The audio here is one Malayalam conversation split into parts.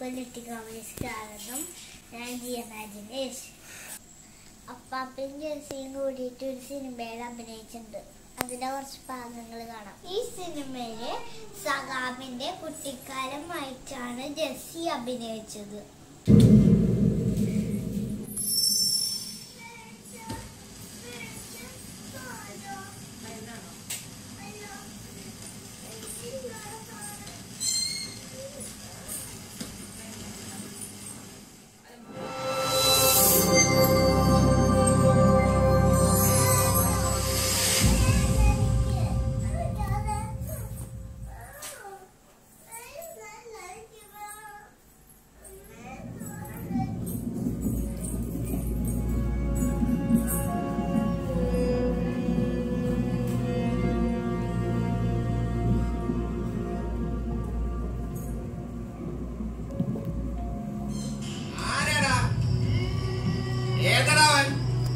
ലിറ്റിക്കോമിന് സ്വാഗതം ഞാൻ ജിയ മാജിനേഷ് അപ്പാപ്പയും ജെസ്സിയും കൂടിയിട്ട് ഒരു സിനിമയിൽ അഭിനയിച്ചിട്ടുണ്ട് അതിന്റെ കുറച്ച് ഭാഗങ്ങൾ കാണാം ഈ സിനിമയില് സഖാബിന്റെ കുട്ടിക്കാലമായിട്ടാണ് ജെസ്സി അഭിനയിച്ചത് ആരാടാ ഏതടാ അവൻ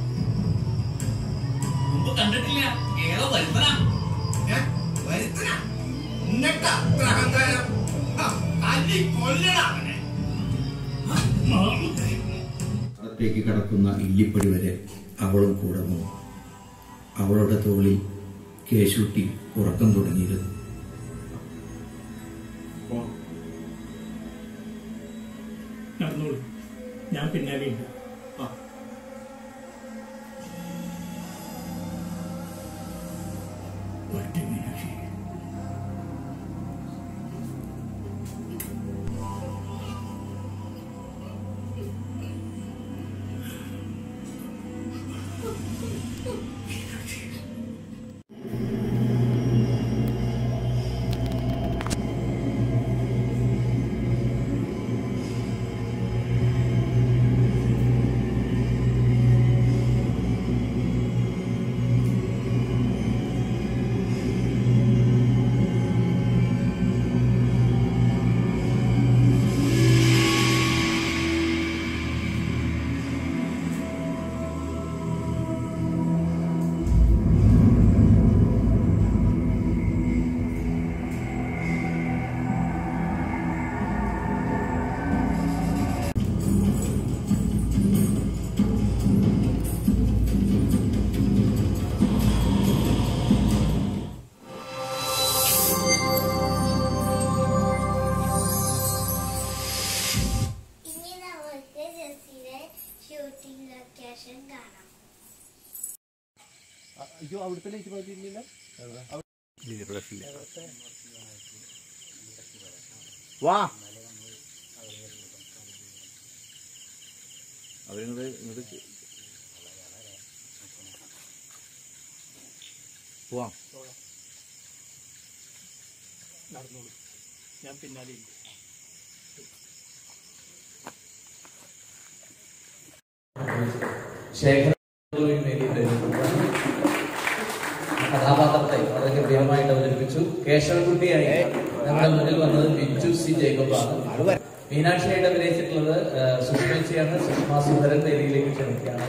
മുമ്പ് കണ്ടിട്ടില്ല ഏതോ വരുന്നതാ ഏ? വരുത്തനാ എന്നിട്ടാ അത്ര അഹങ്കാരം ആ, തല്ലി കൊല്ലടാ അവനെ അകത്തേക്ക് കടക്കുന്ന ഇല്ലിപ്പടി വരെ അവളും കൂടെ വന്നു അവളുടെ തോളിൽ കേശുട്ടി ഉറക്കം തുടങ്ങിയിരുന്നു നടന്നോളൂ ഞാൻ പിന്നാലെയുണ്ട് വരട്ടെ മീനാക്ഷി ഇനി നമുക്ക് ജെസ്സിയുടെ ഷൂട്ടിംഗ് ലൊക്കേഷൻ കാണാം അയ്യോ അവിടുത്തെ ലൈറ്റ് പോയിട്ടില്ല വാ അവരിങ്ങോട്ട് ഇങ്ങോട്ട് പോവാം നടന്നോളൂ ഞാൻ പിന്നാലെയുണ്ട് ശേഖരൻ വേദിയിട്ട് കഥാപാത്രത്തെ വളരെ ഗംഭീരമായിട്ട് അവതരിപ്പിച്ചു കേശവൻകുട്ടിയായി നമ്മുടെ മുന്നിൽ വന്നത് ബിജു സി ജേക്കബാണ് മീനാക്ഷിയായിട്ട് അഭിനയിച്ചിട്ടുള്ളത് ആ, സുഷ്മേച്ചിയാണ് സുഷമ സുന്ദരൻ വേദിയിലേക്ക് ക്ഷണിക്കുകയാണ്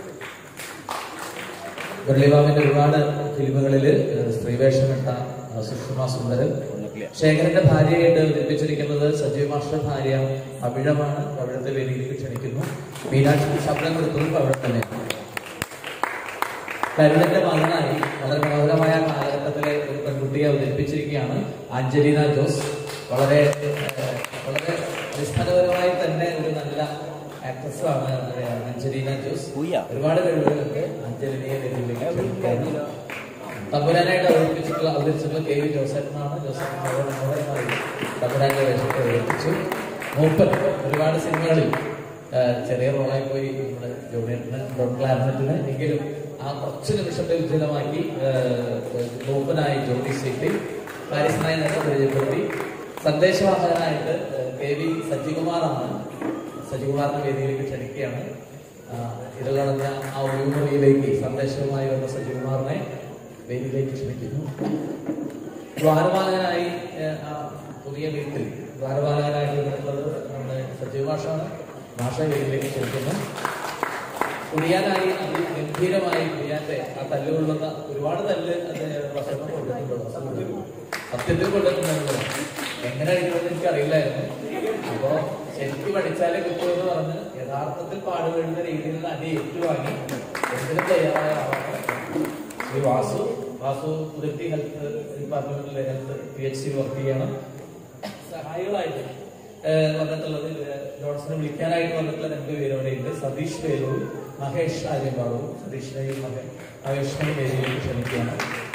മുരളിബാബിന്റെ ഒരുപാട് ഫിലിമുകളിൽ സ്ത്രീവേഷമിട്ട ആ, സുഷമ സുന്ദരൻ ശേഖരന്റെ ഭാര്യയായിട്ട് അവതരിപ്പിച്ചിരിക്കുന്നത് സജീവ് മാസ്റ്റർ ഭാര്യ അഭിഴമാണ് അവിടുത്തെ വേദിയിലേക്ക് ക്ഷണിക്കുന്നു മീനാക്ഷി ശബ്ദം കൊടുത്തതും അവിടെ തന്നെയാണ് കരുണന്റെ മകനായി വളരെ മനോഹരമായ കാലഘട്ടത്തിലെ ഒരു പെൺകുട്ടിയെ അവതരിപ്പിച്ചിരിക്കുകയാണ് ആഞ്ചലീന ജോസ് വളരെ ഏഹ്, വളരെ അടിസ്ഥാനപരമായി തന്നെ ഒരു നല്ല ആക്ട്രസ് ആണ് അഞ്ജലീന ജോസ് ഒരുപാട് കഴിവുകളുണ്ട് അഞ്ജലിനെ വേദിയിലേക്ക് ക്ഷണിക്കുകയാണ്. തമ്പുരാനായിട്ട് അവതരിപ്പിച്ചിട്ടുള്ള അവതരിച്ചിട്ടുള്ള കെ വി ജോസഫിനാണ് ജോസഫ് വളരെ മനോഹരമായി തമ്പുരാന്റെ വേഷത്തെ അവതരിപ്പിച്ചു മൂപ്പൻ ഒരുപാട് സിനിമകളിൽ ആ, ചെറിയ റോളായി പോയി നമ്മുടെ ജോണിയേട്ടന് ഡോൺ ക്ലാരനറ്റിന് എങ്കിലും ആ കുറച്ച് നിമിഷത്തെ ഉജ്ജ്വലമാക്കി ആ, മൂപ്പനായി ജോണി സീറ്റി പാരിസനായി നേരെ പരിചയപ്പെടുത്തി സന്ദേശവാഹകനായിട്ട് ആ, കെ വി സജികുമാറാണ് സജികുമാറിന്റെ വേദിയിലേക്ക് ക്ഷണിക്കുകയാണ് ആ, ഇതിൽ നടന്ന ആ ഒഴിമുറിയിലേക്ക് സന്ദേശവുമായി വന്ന സജികുമാറിനെ വേദിയിലേക്ക് ക്ഷണിക്കുന്നു ദ്വാരപാലകനായി ഏഹ്, ആ പുതിയ വീട്ടിൽ ദ്വാരപാലകനായിട്ട് നിന്നിട്ടുള്ളത് നമ്മുടെ സജീവ് മാഷാണ് മാഷ വേദിയിലേക്ക് ക്ഷണിക്കുന്നു കുടിയാനായി അതിഗംഭീരമായി കുടിയാന്റെ ആ തല്ല് കൊള്ളുന്ന ഒരുപാട് തല്ല് അദ്ദേഹം ഭക്ഷണം കൊണ്ടിട്ടുണ്ട് സത്യത്തിൽ കൊണ്ടിട്ടുണ്ടായിരുന്നു എങ്ങനെ അടിക്കണമെന്ന് എനിക്ക് അറിയില്ലായിരുന്നു അപ്പോ ശരിക്കും പഠിച്ചാലേ കിട്ടുമെന്ന് പറഞ്ഞ് യഥാർത്ഥത്തിൽ പാടുവേണ്ട രീതിയിലുള്ള അടി ഏറ്റുവാങ്ങി എന്തിനും തയ്യാറായ ആളാണ് ശ്രീ വാസു വാസു പുതുക്കി ഹെൽത്ത് ഡിപ്പാർട്ട്മെന്റിലെ health P H C work ചെയ്യണം സഹായികളായിട്ട് ഏഹ് വന്നിട്ടുള്ളത് ഇവര് ജോൺസനെ വിളിക്കാനായിട്ട് വന്നിട്ടുള്ള രണ്ട് പേരോടെ ഉണ്ട് സതീഷ് വേലൂർ മഹേഷ് ആര്യമ്പാടു സതീഷിനെയും മഹേ മഹേഷിനെയും വേദിയിലേക്ക് ക്ഷണിക്കുകയാണ്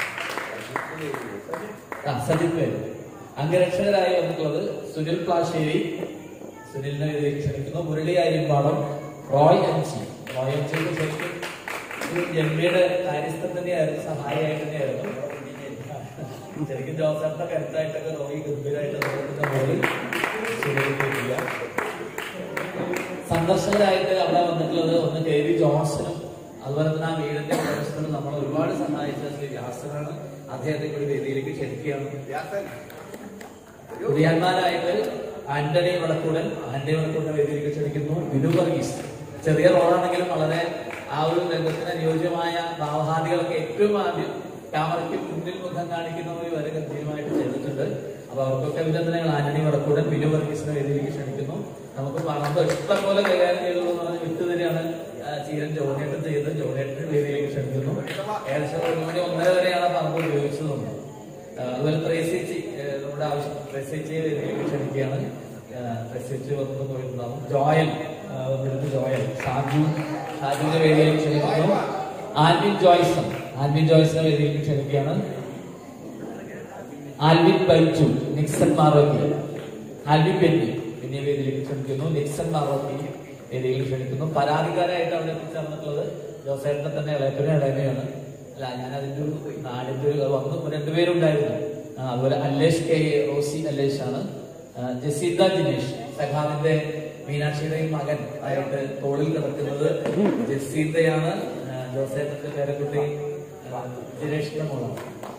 ആ സജിത് വേലൂർ അംഗരക്ഷകരായി വന്നിട്ടുള്ളത് സുനിൽ പ്ലാശ്ശേരി സുനിലിനെ വേദിയിലേക്ക് ക്ഷണിക്കുന്നു Murali Aryampadam Roy M C Roy M C ശരിക്കും ഒരു എംഎയുടെ കാര്യസ്ഥൻ തന്നെയായിരുന്നു സഹായിയായിട്ട് തന്നെയായിരുന്നു ശരിക്കും ജോസഫിന്റെ കരുത്തായിട്ടൊക്കെ റോയി ഗംഭീരമായിട്ട് നോക്കുന്ന പോലെ സുനിലില്ല സന്ദർശകരായിട്ട് അവിടെ വന്നിട്ടുള്ളത് ഒന്ന് കെ വി ജോൺസണും അതുപോലെ തന്നെ ആ വീടിന്റെ പ്രവേശനത്തിൽ നമ്മൾ ഒരുപാട് സഹായിച്ച ശ്രീ വ്യാസനാണ് അദ്ദേഹത്തെ കൂടി വേദിയിലേക്ക് ക്ഷണിക്കുകയാണ് കുടിയാന്മാരായിട്ട് ആന്റണി വടക്കൂടൻ ആന്റണി വടക്കൂടൻ വേദിയിലേക്ക് ക്ഷണിക്കുന്നു ബിനു വർഗീസ് ചെറിയ റോളാണെങ്കിലും വളരെ ആ ഒരു രംഗത്തിന് അനുയോജ്യമായ ഭാവഹാദികളൊക്കെ ഏറ്റവും ആദ്യം ക്യാമറയ്ക്ക് മുന്നിൽ മുഖം കാണിക്കുന്നവർ വരെ ഗംഭീരമായിട്ട് ചെയ്തിട്ടുണ്ട് അപ്പൊ അവർക്കൊക്കെ അഭിനന്ദനങ്ങൾ ആന്റണി വടക്കൂടൻ ബിനു വർഗീസിനെ വേദിയിലേക്ക് ക്ഷണിക്കുന്നു നമുക്ക് പറമ്പ് ഇഷ്ടം പോലെ കൈകാര്യം ചെയ്തോളൂ എന്ന് പറഞ്ഞ് വിട്ടു തന്നെയാണ് ആ, ചീരൻ ജോണിയേട്ടൻ ചെയ്ത് ജോണിയേട്ടൻ വേദിയിലേക്ക് ക്ഷണിക്കുന്നു ഏകദേശം ഒരു മണി ഒന്നര വരെയാണ് പറമ്പ് ഉപയോഗിച്ചത് തോന്നുന്നു ആ, അതുപോലെ പ്രേസിച്ച് നമ്മുടെ ആവശ്യം പ്രേസിച്ച് വേദിയിലേക്ക് ക്ഷണിക്കുകയാണ് പ്രേസിച്ച് വന്നത് പോയിട്ടുണ്ടാവും ജോയൽ ആ, വന്നിരുന്നു ജോയൽ ഷാജു ഷാജുവിന്റെ വേദിയിലേക്ക് ക്ഷണിക്കുന്നു ആൽവിൻ ജോയ്സൺ ആൽവിൻ വേദിയിലേക്ക് വേദിയിലേക്ക് ക്ഷണിക്കുകയാണ് ആൽവിൻ ബൈജു നിക്സൺ മാറോക്കി ആൽവിൻ പെന്നി എന്നീ വേദിയിലേക്ക് ക്ഷണിക്കുന്നു നിക്സൺ മാറോക്കി വേദിയിൽ ക്ഷണിക്കുന്നു പരാതിക്കാരായിട്ട് അവിടെ എത്തിച്ചേർന്നിട്ടുള്ളത് ജോസേട്ടനെ തന്നെ ഇളയപ്പനെ ഇളയമയാണ് അല്ല ഞാൻ അതിന്റെ ഒരു നാടിന്റെ ഒരു വന്ന് രണ്ടുപേരുണ്ടായിരുന്നു ആ, അതുപോലെ അല്ലേഷ് കെ എ, റോസി അല്ലേഷ് ആണ് ആ, ജസീന്ത ജിനേഷ് സഖാവിന്റെ മീനാക്ഷിയുടെയും മകൻ ആയിട്ട് തോളിൽ കിടക്കുന്നത് ജസീന്തയാണ് ആ, ജോസേട്ടന്റെ പേരക്കുട്ടി ആ, ജിനേഷിന്റെ മോളാണ്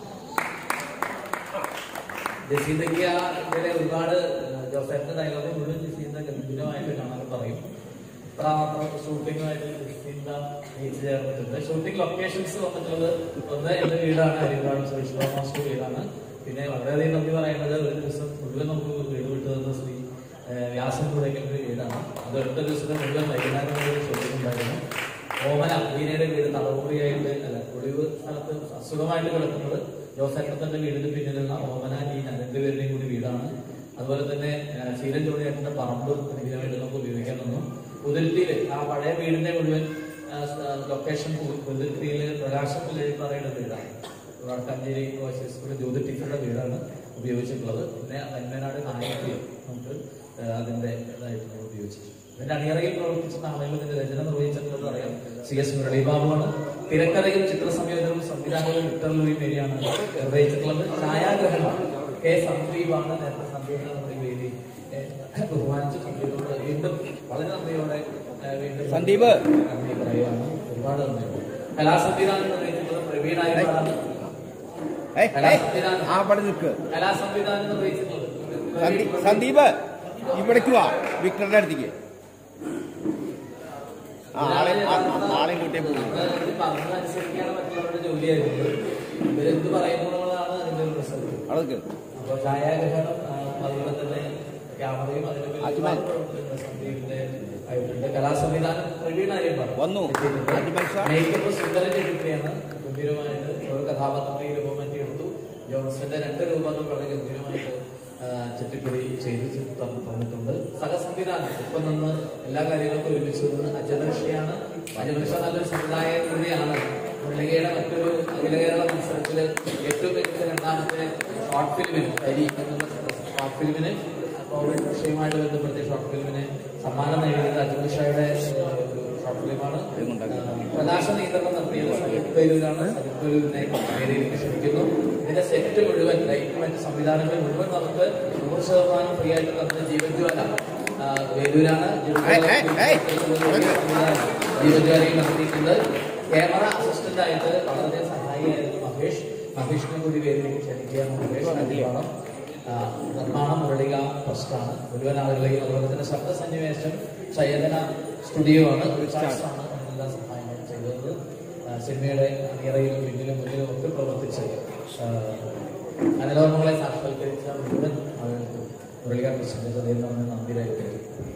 ജസീന്തയ്ക്ക് ആ ഇതിലെ ഒരുപാട് ജോസഫിന്റെ ഡയലോഗ് മുഴുവൻ ജസീന്ത ഗംഭീരമായിട്ട് കാണാൻ പറയും ഇത്രമാത്രം ഷൂട്ടിങ്ങുമായിട്ട് ജസീന്ത ജയിച്ചു ചേർന്നിട്ടുണ്ട് ഷൂട്ടിംഗ് ലൊക്കേഷൻസ് വന്നിട്ടുള്ളത് ഒന്ന് എന്റെ വീടാണ് അരിവാട് സുരേഷ് മാസ്റ്റർ വീടാണ് പിന്നെ വളരെയധികം നന്ദി പറയുന്നത് ഒരു ദിവസം മുഴുവൻ നമുക്ക് വീട് വിട്ടു തന്ന ശ്രീ ഏഹ്, വ്യാസൻ കൂടെയൊക്കെ വീടാണ് അത് ഒറ്റ ദിവസത്തെ മുഴുവൻ വൈകുന്നേരം വരെ ഷൂട്ടിംഗ് ഉണ്ടായിരുന്നു ഓമന വീനയുടെ വീട് തളവുറിയായിട്ട് അല്ല ഒളിവ് സ്ഥലത്ത് അസുഖമായിട്ട് കിടക്കുന്നത് ജോസഫത്തിന്റെ വീടിന് പിന്നിലുള്ള ഓമന ലീന രണ്ടുപേരുടെയും കൂടി വീടാണ് അതുപോലെ തന്നെ ആ, ശീലൻ ജോണിയേട്ടന്റെ പറമ്പ് ഗംഭീരമായിട്ട് നമുക്ക് ഉപയോഗിക്കാൻ തന്നു പുതിൽത്തിയില് ആ പഴയ വീടിന്റെ മുഴുവൻ ലൊക്കേഷൻ പുതിൽത്തിയില് പ്രകാശം പറയുന്ന വീടാണ് വടക്കാഞ്ചേരി വോയിസ് സ്കൂൾ ജ്യോതി ടീച്ചറുടെ വീടാണ് ഉപയോഗിച്ചിട്ടുള്ളത് പിന്നെ വന്മനാട് നായകത്തിൽ നമുക്ക് ആ, അതിന്റെ ഇതായിട്ട് നമ്മൾ ഉപയോഗിച്ചിട്ടുണ്ട് ഇതിന്റെ അണിയറയിൽ പ്രവർത്തിച്ച ആളുകൾ ഇതിന്റെ രചന നിർവഹിച്ചിട്ടുള്ളത് അറിയാം സി എസ് മുരളീബാബുവാണ് തിരക്കഥയും ചിത്രസംയോജനവും സംവിധാനവും വിക്ടർ ലൂയി മേരിയാണ് നിർവഹിച്ചിട്ടുള്ളത് ഛായാഗ്രഹണം കെ സന്ദീപാണ് നേരത്തെ സന്ദീപിനെ നമ്മുടെ ഈ വേദി ഏ, ബഹുമാനിച്ച് സന്ദീപോട് വീണ്ടും വളരെ നന്ദിയോടെ ഏ, വീണ്ടും സന്ദീപ്. നന്ദി പറയുകയാണ് ഒരുപാട് നന്ദിയുണ്ട് കലാസംവിധാനം നിർവഹിച്ചിട്ടുള്ളത് പ്രവീണായാണ് ഏയ്, ഏയ്, ആ അവിടെ നിൽക്ക് കലാസംവിധാനം നിർവഹിച്ചിട്ടുള്ളത് സന്ദീ- സന്ദീപ് ഇവിടേക്ക് വാ വിക്ടറുടെ അടുത്തേക്ക് ആ ആളെ ആ- ആ- ആളെയും കൂട്ടിയേ പോകും പറഞ്ഞതനുസരിക്കാണ് മറ്റുള്ളവരുടെ ജോലിയായിരുന്നത് ഇവരെന്ത് പറയുന്നു എന്നുള്ളതാണ് അതിന്റെ ഒരു റിസൾട്ട് അവിടെ നിൽക്ക് അപ്പൊ ഛായാഗ്രഹണം ആ, അതുപോലെ തന്നെ ക്യാമറയും അതിന്റെ പിന്നിൽ അജ്മൽ. ഒരുപാട് പ്രവർത്തനങ്ങൾ സന്ദീപിന്റെ ആയിട്ടുണ്ട് കലാസംവിധാനം പ്രവീൺ ആര്യമ്പാട് വന്നു. അജ്മൽ ഷാ. മേക്കപ്പ് സുന്ദരൻ ചെടിക്കുകയാണ് ഗംഭീരമായിട്ട് ഒരു കഥാപാത്രത്തെ രൂപം മാറ്റി എടുത്തു ജോൺസന്റെ രണ്ട് രൂപങ്ങൾ വളരെ ഗംഭീരമായിട്ട് ആ, ചുറ്റിപ്പൊടി ചെയ്ത് തന്നു- തന്നിട്ടുണ്ട് സഹസംവിധാനം ഇപ്പൊ നിന്ന് എല്ലാ കാര്യങ്ങൾക്കും ഒരുമിച്ച് നിന്ന് അജനർഷയാണ് അജനർഷ നല്ലൊരു സംവിധായകൻ കൂടിയാണ് മുരളികയുടെ മറ്റൊരു അഖില കേരള മത്സരത്തില് ഏറ്റവും മികച്ച രണ്ടാമത്തെ ഷോർട്ട് ഫിലിമിന് അരി എന്നുള്ള ഷോർട്ട് ഫിലിമിന് കോവിഡ് വിഷയവുമായിട്ട് ബന്ധപ്പെടുത്തിയ ഷോർട്ട് ഫിലിമിന് സമ്മാനം നേടിയത് അജനർഷയുടെ ഒരു ഷോർട്ട് ഫിലിമാണ് ആ, പ്രകാശ നിയന്ത്രണം നടത്തിയത് സജിത് ബൈരൂരാണ് സജിത് ബൈരൂരിനെ വേദിയിലേക്ക് ക്ഷണിക്കുന്നു ഇതിന്റെ സെറ്റ് മുഴുവൻ ലൈറ്റ് മറ്റ് സംവിധാനങ്ങൾ മുഴുവൻ നമുക്ക് നൂറ് ശതമാനം ഫ്രീ ആയിട്ട് തന്ന ജീവജ്വാല ആ, വേലൂരാണ് ഏയ്, ഏയ്, ഏയ്. ജീവജ്വാലയിൽ നടത്തിയിട്ടുണ്ട് ക്യാമറ അസിസ്റ്റന്റ് ആയിട്ട് വളരെ സഹായിയായിരുന്നു മഹേഷ് മഹേഷിനെ കൂടി വേദിയിലേക്ക് ക്ഷണിക്കുകയാണ് മഹേഷ് നന്ദിയാണ് നിർമ്മാണം മുരളിക ട്രസ്റ്റാണ് മുഴുവൻ ആളുകളെയും അതുപോലെ തന്നെ ശബ്ദ സന്നിവേശം ചയതന സ്റ്റുഡിയോ ആണ് ആണ് എല്ലാ സഹായങ്ങളും ചെയ്തത് ആ, സിനിമയുടെ അണിയറയിലും പിന്നിലും മുന്നിലും ഒക്കെ പ്രവർത്തിച്ച് ആ, അനുലോമങ്ങളെ സാക്ഷാത്കരിച്ച മുഴുവൻ ആളുകൾക്കും മുരളിക ട്രസ്റ്റിന്റെ ഹൃദയം നന്ദി രേഖപ്പെടുത്തി